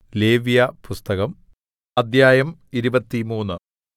ലേവ്യപുസ്തകം അദ്ധ്യായം ഇരുപത്തിമൂന്ന്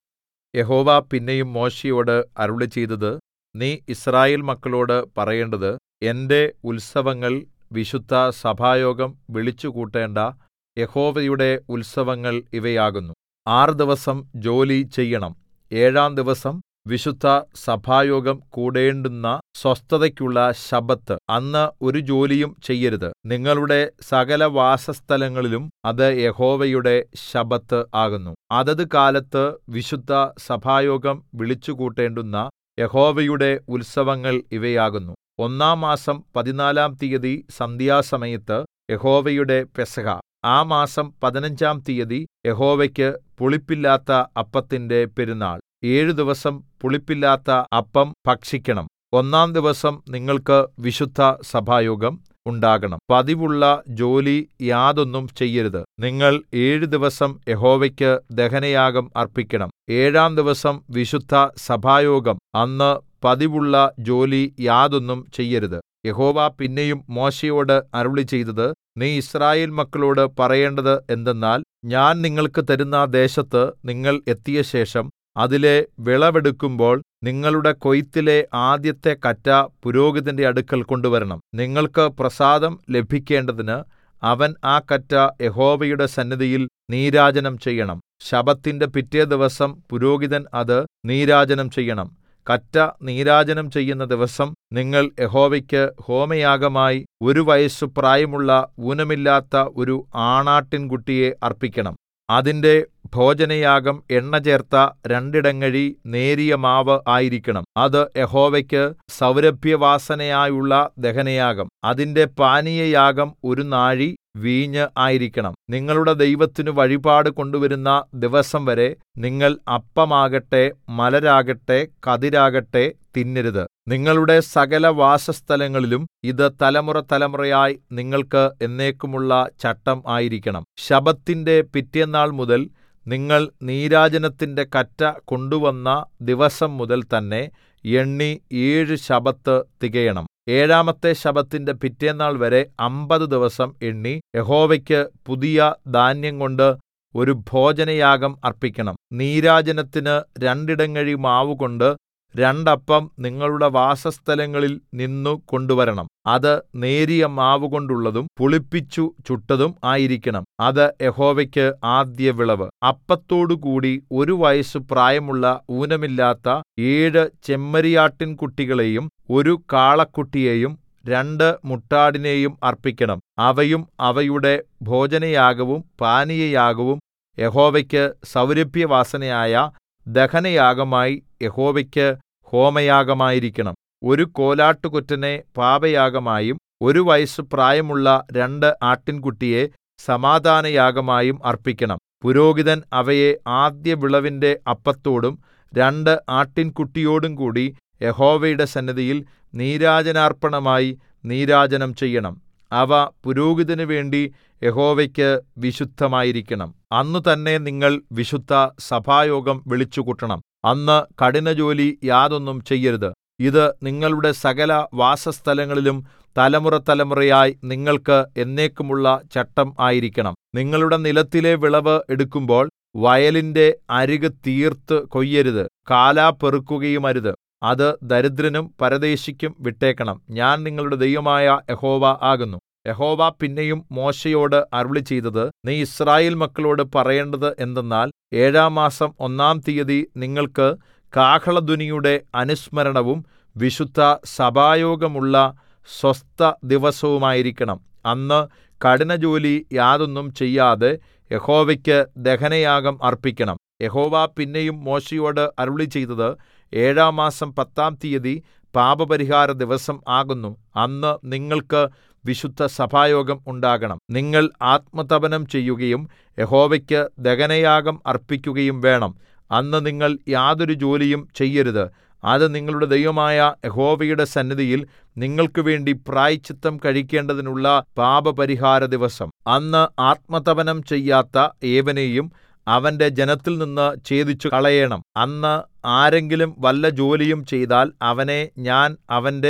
യഹോവ പിന്നെയും മോശെയോട് അരുളിച്ചെയ്തത് നീ യിസ്രായേൽ മക്കളോട് പറയേണ്ടത് എന്റെ ഉത്സവങ്ങൾ വിശുദ്ധസഭായോഗം വിളിച്ചുകൂട്ടേണ്ട യഹോവയുടെ ഉത്സവങ്ങൾ ഇവയാകുന്നു ആറ് ദിവസം ജോലി ചെയ്യണം ഏഴാം ദിവസം വിശുദ്ധസഭായോഗം കൂടേണ്ടുന്ന സ്വസ്ഥതയ്ക്കുള്ള ശബ്ബത്ത് അന്ന് ഒരു ജോലിയും ചെയ്യരുത് നിങ്ങളുടെ സകലവാസസ്ഥലങ്ങളിലും അത് യഹോവയുടെ ശബ്ബത്ത് ആകുന്നു അതത് കാലത്ത് വിശുദ്ധസഭായോഗം വിളിച്ചുകൂട്ടേണ്ടുന്ന യഹോവയുടെ ഉത്സവങ്ങൾ ഇവയാകുന്നു ഒന്നാം മാസം പതിനാലാം തീയതി സന്ധ്യാസമയത്ത് യഹോവയുടെ പെസഹ ആ മാസം പതിനഞ്ചാം തീയതി യഹോവയ്ക്ക് പുളിപ്പില്ലാത്ത അപ്പത്തിന്റെ പെരുന്നാൾ ഏഴു ദിവസം പുളിപ്പില്ലാത്ത അപ്പം ഭക്ഷിക്കണം ഒന്നാം ദിവസം നിങ്ങൾക്ക് വിശുദ്ധസഭായോഗം ഉണ്ടാകണം പതിവുള്ള ജോലി യാതൊന്നും ചെയ്യരുത് നിങ്ങൾ ഏഴു ദിവസം യഹോവയ്ക്ക് ദഹനയാഗം അർപ്പിക്കണം ഏഴാം ദിവസം വിശുദ്ധസഭായോഗം അന്ന് പതിവുള്ള ജോലി യാതൊന്നും ചെയ്യരുത് യഹോവ പിന്നെയും മോശെയോട് അരുളിച്ചെയ്തത് നീ യിസ്രായേൽ മക്കളോട് പറയേണ്ടത് എന്തെന്നാൽ ഞാൻ നിങ്ങൾക്ക് തരുന്ന ദേശത്ത് നിങ്ങൾ എത്തിയശേഷം അതിലെ വിളവെടുക്കുമ്പോൾ നിങ്ങളുടെ കൊയ്ത്തിലെ ആദ്യത്തെ കറ്റ പുരോഹിതന്റെ അടുക്കൽ കൊണ്ടുവരണം നിങ്ങൾക്ക് പ്രസാദം ലഭിക്കേണ്ടതിന് അവൻ ആ കറ്റ യഹോവയുടെ സന്നിധിയിൽ നീരാജനം ചെയ്യണം ശബ്ബത്തിന്റെ പിറ്റേ ദിവസം പുരോഹിതൻ അത് നീരാജനം ചെയ്യണം കറ്റ നീരാജനം ചെയ്യുന്ന ദിവസം നിങ്ങൾ യഹോവയ്ക്ക് ഹോമയാഗമായി ഒരു വയസ്സു പ്രായമുള്ള ഊനമില്ലാത്ത ഒരു ആണാട്ടിൻകുട്ടിയെ അർപ്പിക്കണം അതിന്റെ ഭോജനയാഗം എണ്ണ ചേർത്ത രണ്ടിടങ്ങഴി നേരിയ മാവ് ആയിരിക്കണം അത് യഹോവയ്ക്ക് സൗരഭ്യവാസനയായുള്ള ദഹനയാഗം അതിന്റെ പാനീയയാഗം ഒരു നാഴി വീഞ്ഞ് ആയിരിക്കണം നിങ്ങളുടെ ദൈവത്തിനു വഴിപാട് കൊണ്ടുവരുന്ന ദിവസം വരെ നിങ്ങൾ അപ്പമാകട്ടെ മലരാകട്ടെ കതിരാകട്ടെ തിന്നരുത് നിങ്ങളുടെ സകല വാസസ്ഥലങ്ങളിലും ഇത് തലമുറ തലമുറയായി നിങ്ങൾക്ക് എന്നേക്കുമുള്ള ചട്ടം ആയിരിക്കണം ശബത്തിന്റെ പിറ്റേന്നാൾ മുതൽ നിങ്ങൾ നീരാജനത്തിന്റെ കറ്റ കൊണ്ടുവന്ന ദിവസം മുതൽ തന്നെ എണ്ണി ഏഴ് ശബത്ത് തികയണം ഏഴാമത്തെ ശബത്തിന്റെ പിറ്റേന്നാൾ വരെ അമ്പത് ദിവസം എണ്ണി യഹോവയ്ക്ക് പുതിയ ധാന്യംകൊണ്ട് ഒരു ഭോജനയാഗം അർപ്പിക്കണം നീരാജനത്തിന് രണ്ടിടങ്ങഴി മാവുകൊണ്ട് രണ്ടപ്പം നിങ്ങളുടെ വാസസ്ഥലങ്ങളിൽ നിന്നു കൊണ്ടുവരണം അത് നേരിയ മാവുകൊണ്ടുള്ളതും പുളിപ്പിച്ചു ചുട്ടതും ആയിരിക്കണം അത് യഹോവയ്ക്ക് ആദ്യ വിളവ് അപ്പത്തോടുകൂടി ഒരു വയസ്സു പ്രായമുള്ള ഊനമില്ലാത്ത ഏഴ് ചെമ്മരിയാട്ടിൻകുട്ടികളെയും ഒരു കാളക്കുട്ടിയെയും രണ്ട് മുട്ടാടിനെയും അർപ്പിക്കണം അവയും അവയുടെ ഭോജനയാഗവും പാനീയയാഗവും യഹോവയ്ക്ക് സൗരഭ്യവാസനയായ ദഹനയാഗമായി യഹോവയ്ക്ക് ഹോമയാഗമായിരിക്കണം ഒരു കോലാട്ടുകൊറ്റനെ പാപയാഗമായും ഒരു വയസ്സു പ്രായമുള്ള രണ്ട് ആട്ടിൻകുട്ടിയെ സമാധാനയാഗമായും അർപ്പിക്കണം പുരോഹിതൻ അവയെ ആദ്യ വിളവിന്റെ അപ്പത്തോടും രണ്ട് ആട്ടിൻകുട്ടിയോടും കൂടി യഹോവയുടെ സന്നിധിയിൽ നീരാജനാർപ്പണമായി നീരാജനം ചെയ്യണം അവ പുരോഹിതന് വേണ്ടി യഹോവയ്ക്ക് വിശുദ്ധമായിരിക്കണം അന്ന് തന്നെ നിങ്ങൾ വിശുദ്ധ സഭായോഗം വിളിച്ചുകൂട്ടണം അന്ന് കഠിനജോലി യാതൊന്നും ചെയ്യരുത് ഇത് നിങ്ങളുടെ സകല വാസസ്ഥലങ്ങളിലും തലമുറ തലമുറയായി നിങ്ങൾക്ക് എന്നേക്കുമുള്ള ചട്ടം ആയിരിക്കണം നിങ്ങളുടെ നിലത്തിലെ വിളവ് എടുക്കുമ്പോൾ വയലിന്റെ അരികു തീർത്ത് കൊയ്യരുത് കാലാ പെറുക്കുകയുമരുത് അത് ദരിദ്രനും പരദേശിക്കും വിട്ടേക്കണം ഞാൻ നിങ്ങളുടെ ദൈവമായ യഹോവ ആകുന്നു യഹോവ പിന്നെയും മോശെയോട് അരുളിച്ചെയ്തത് നീ യിസ്രായേൽ മക്കളോട് പറയേണ്ടത് എന്തെന്നാൽ ഏഴാം മാസം ഒന്നാം തീയതി നിങ്ങൾക്ക് കാഹളധ്വനിയുടെ അനുസ്മരണവും വിശുദ്ധ സഭായോഗമുള്ള സ്വസ്ഥ ദിവസവുമായിരിക്കണം അന്ന് കഠിനജോലി യാതൊന്നും ചെയ്യാതെ യഹോവയ്ക്ക് ദഹനയാഗം അർപ്പിക്കണം യഹോവ പിന്നെയും മോശെയോട് അരുളിച്ചെയ്തത് ഏഴാം മാസം പത്താം തീയതി പാപപരിഹാര ദിവസം ആകുന്നു അന്ന് നിങ്ങൾക്ക് വിശുദ്ധ സഭായോഗം ഉണ്ടാകണം നിങ്ങൾ ആത്മതപനം ചെയ്യുകയും യഹോവയ്ക്ക് ദഹനയാഗം അർപ്പിക്കുകയും വേണം അന്ന് നിങ്ങൾ യാതൊരു ജോലിയും ചെയ്യരുത് അത് നിങ്ങളുടെ ദൈവമായ യഹോവയുടെ സന്നിധിയിൽ നിങ്ങൾക്ക് വേണ്ടി പ്രായശ്ചിത്തം കഴിക്കേണ്ടതിനുള്ള പാപപരിഹാര ദിവസം അന്ന് ആത്മതപനം ചെയ്യാത്ത ഏവനെയും അവന്റെ ജനത്തിൽ നിന്ന് ഛേദിച്ചു കളയണം അന്ന് ആരെങ്കിലും വല്ല ജോലിയും ചെയ്താൽ അവനെ ഞാൻ അവന്റെ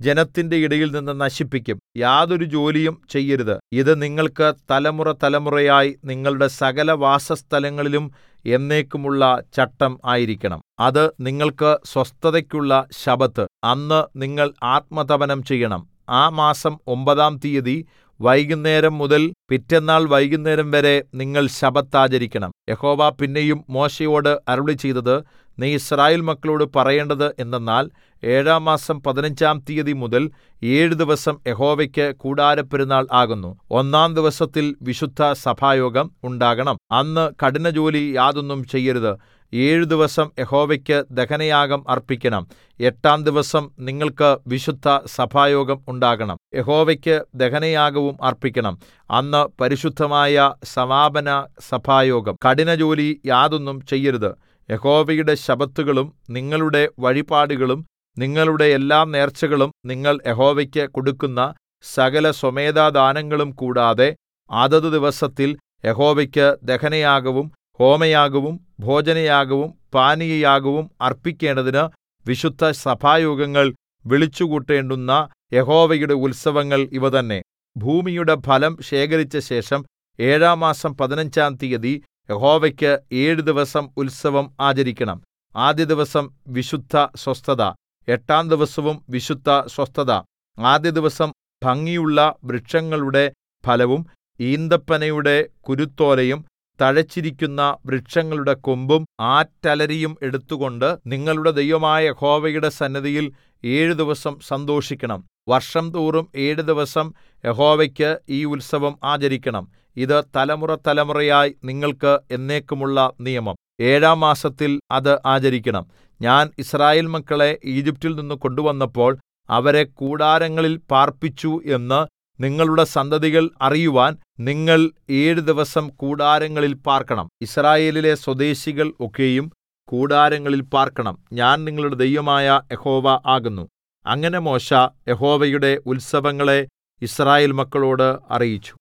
ജനത്തിന്റെ ഇടയിൽനിന്ന് നശിപ്പിക്കും യാതൊരു ജോലിയും ചെയ്യരുത് ഇത് നിങ്ങൾക്ക് തലമുറ തലമുറയായി നിങ്ങളുടെ സകല വാസസ്ഥലങ്ങളിലും എന്നേക്കുമുള്ള ചട്ടം ആയിരിക്കണം അത് നിങ്ങൾക്ക് സ്വസ്ഥതയ്ക്കുള്ള ശബ്ബത്ത് അന്ന് നിങ്ങൾ ആത്മതപനം ചെയ്യണം ആ മാസം ഒമ്പതാം തീയതി വൈകുന്നേരം മുതൽ പിറ്റെന്നാൾ വൈകുന്നേരം വരെ നിങ്ങൾ ശബ്ബത്ത് ആചരിക്കണം യഹോവ പിന്നെയും മോശെയോട് അരുളിച്ചെയ്തത് നീ യിസ്രായേൽ മക്കളോട് പറയേണ്ടത് എന്തെന്നാൽ ഏഴാം മാസം പതിനഞ്ചാം തീയതി മുതൽ ഏഴ് ദിവസം യഹോവയ്ക്ക് കൂടാരപ്പെരുന്നാൾ ആകുന്നു ഒന്നാം ദിവസത്തിൽ വിശുദ്ധ സഭായോഗം ഉണ്ടാകണം അന്ന് കഠിനജോലി യാതൊന്നും ചെയ്യരുത് ഏഴു ദിവസം യഹോവയ്ക്ക് ദഹനയാഗം അർപ്പിക്കണം എട്ടാം ദിവസം നിങ്ങൾക്ക് വിശുദ്ധ സഭായോഗം ഉണ്ടാകണം യഹോവയ്ക്ക് ദഹനയാഗവും അർപ്പിക്കണം അന്ന് പരിശുദ്ധമായ സമാപന സഭായോഗം കഠിനജോലി യാതൊന്നും ചെയ്യരുത് യഹോവയുടെ ശബത്തുകളും നിങ്ങളുടെ വഴിപാടുകളും നിങ്ങളുടെ എല്ലാ നേർച്ചകളും നിങ്ങൾ യഹോവയ്ക്ക് കൊടുക്കുന്ന സകല സ്വമേധാദാനങ്ങളും കൂടാതെ അതത് ദിവസത്തിൽ യഹോവയ്ക്ക് ദഹനയാഗവും ഹോമയാഗവും ഭോജനയാഗവും പാനീയയാഗവും അർപ്പിക്കേണ്ടതിന് വിശുദ്ധ സഭായോഗങ്ങൾ വിളിച്ചുകൂട്ടേണ്ടുന്ന യഹോവയുടെ ഉത്സവങ്ങൾ ഇവ തന്നെ ഭൂമിയുടെ ഫലം ശേഖരിച്ച ശേഷം ഏഴാം മാസം പതിനഞ്ചാം തീയതി യഹോവയ്ക്ക് ഏഴ് ദിവസം ഉത്സവം ആചരിക്കണം ആദ്യ ദിവസം വിശുദ്ധ സ്വസ്ഥത എട്ടാം ദിവസവും വിശുദ്ധ സ്വസ്ഥത ആദ്യ ദിവസം ഭംഗിയുള്ള വൃക്ഷങ്ങളുടെ ഫലവും ഈന്തപ്പനയുടെ കുരുത്തോലയും തഴച്ചിരിക്കുന്ന വൃക്ഷങ്ങളുടെ കൊമ്പും ആറ്റലരിയും എടുത്തുകൊണ്ട് നിങ്ങളുടെ ദൈവമായ യഹോവയുടെ സന്നിധിയിൽ ഏഴു ദിവസം സന്തോഷിക്കണം വർഷം തോറും ഏഴു ദിവസം യഹോവയ്ക്ക് ഈ ഉത്സവം ആചരിക്കണം ഇത് തലമുറ തലമുറയായി നിങ്ങൾക്ക് എന്നേക്കുമുള്ള നിയമം ഏഴാം മാസത്തിൽ അത് ആചരിക്കണം ഞാൻ യിസ്രായേൽ മക്കളെ ഈജിപ്റ്റിൽ നിന്ന് കൊണ്ടുവന്നപ്പോൾ അവരെ കൂടാരങ്ങളിൽ പാർപ്പിച്ചു എന്ന് നിങ്ങളുടെ സന്തതികൾ അറിയുവാൻ നിങ്ങൾ ഏഴ് ദിവസം കൂടാരങ്ങളിൽ പാർക്കണം യിസ്രായേലിലെ സ്വദേശികൾ ഒക്കെയും കൂടാരങ്ങളിൽ പാർക്കണം ഞാൻ നിങ്ങളുടെ ദൈവമായ യഹോവ ആകുന്നു അങ്ങനെ മോശെ യഹോവയുടെ ഉത്സവങ്ങളെ യിസ്രായേൽ മക്കളോട് അറിയിച്ചു